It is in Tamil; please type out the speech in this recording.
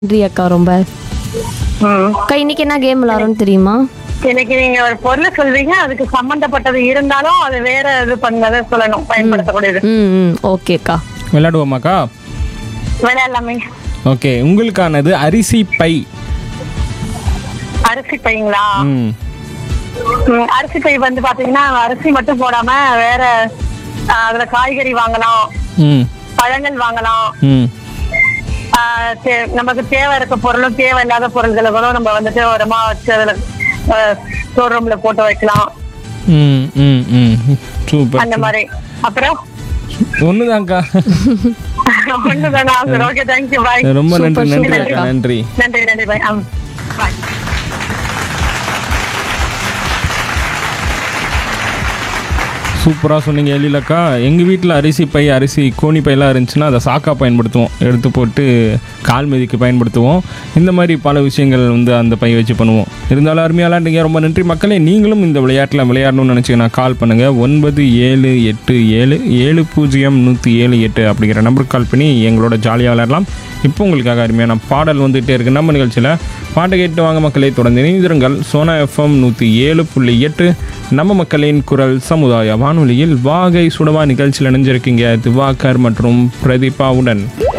நன்றி அக்கா ரொம்ப ம். அக்கா இன்னைக்கு என்ன கேம் விளாட்றோம்னு தெரியுமா இன்னைக்கு நீங்க ஒரு பொருள் சொல்வீங்க அதுக்கு சம்பந்தப்பட்டது இருந்தாலும் அது வேற இது பண்ணதை சொல்லணும் பயன்படுத்தக்கூடியது ம் ம் ஓகேக்கா விளையாடுவோமாக்கா விளையாடலாமே ஓகே உங்களுக்கானது அரிசி பை அரிசி பைங்களா ம் ம், அரிசி பை வந்து பாத்தீங்கன்னா அரிசி மட்டும் போடாம வேற ஆ, அதுல காய்கறி வாங்கலாம் ம் பழங்கள் வாங்கலாம் ம் ஆ, தே- நமக்கு தேவை இருக்க பொருளும் தேவை இல்லாத பொருள்களை கூட நம்ம வந்துட்டு உரமா வச்சு அதுல ஸ்டோர் ரூம்ல போட்டு வைக்கலாம் ம் ம் ம் சூப்பர் அந்த மாதிரி அப்புறம் ஒண்ணுதான்க்கா ஒண்ணுதானா சரி ஓகே தேங்க்யூ பாய் ரொம்ப நன்றி சூப்பர், நன்றி சூப்பர் அக்கா அக்கா. நன்றி நன்றி நன்றி பாய் ஆ பாய் சூப்பராக சொன்னீங்க எழிலக்கா எங்கள் வீட்டில் அரிசி பை அரிசி கோணி பையெல்லாம் இருந்துச்சுன்னா அதை சாக்கா பயன்படுத்துவோம் எடுத்து போட்டு கால் மிதிக்கு பயன்படுத்துவோம் இந்த மாதிரி பல விஷயங்கள் வந்து அந்த பை வச்சு பண்ணுவோம் இருந்தாலும் அருமையாக விளையாண்டுங்க ரொம்ப நன்றி மக்களே நீங்களும் இந்த விளையாட்டில் விளையாடணும்னு நினச்சிங்கன்னா கால் பண்ணுங்கள் ஒன்பது ஏழு எட்டு ஏழு ஏழு பூஜ்ஜியம் நூற்றி ஏழு எட்டு அப்படிங்கிற நம்பருக்கு கால் பண்ணி எங்களோட ஜாலியாக விளையாடலாம் இப்போ உங்களுக்காக அருமையான பாடல் வந்துகிட்டே இருக்குது நம்ம நிகழ்ச்சியில் பாட்டை கேட்டு வாங்க மக்களே தொடர்ந்து இணைந்திருங்கள் சோனா எஃப்எம் நூற்றி ஏழு புள்ளி எட்டு நம்ம மக்களின் குரல் சமுதாய வானொலியில் வாகை சுடவா நிகழ்ச்சியில் இணைஞ்சிருக்கீங்க திவாகர் மற்றும் பிரதீபாவுடன்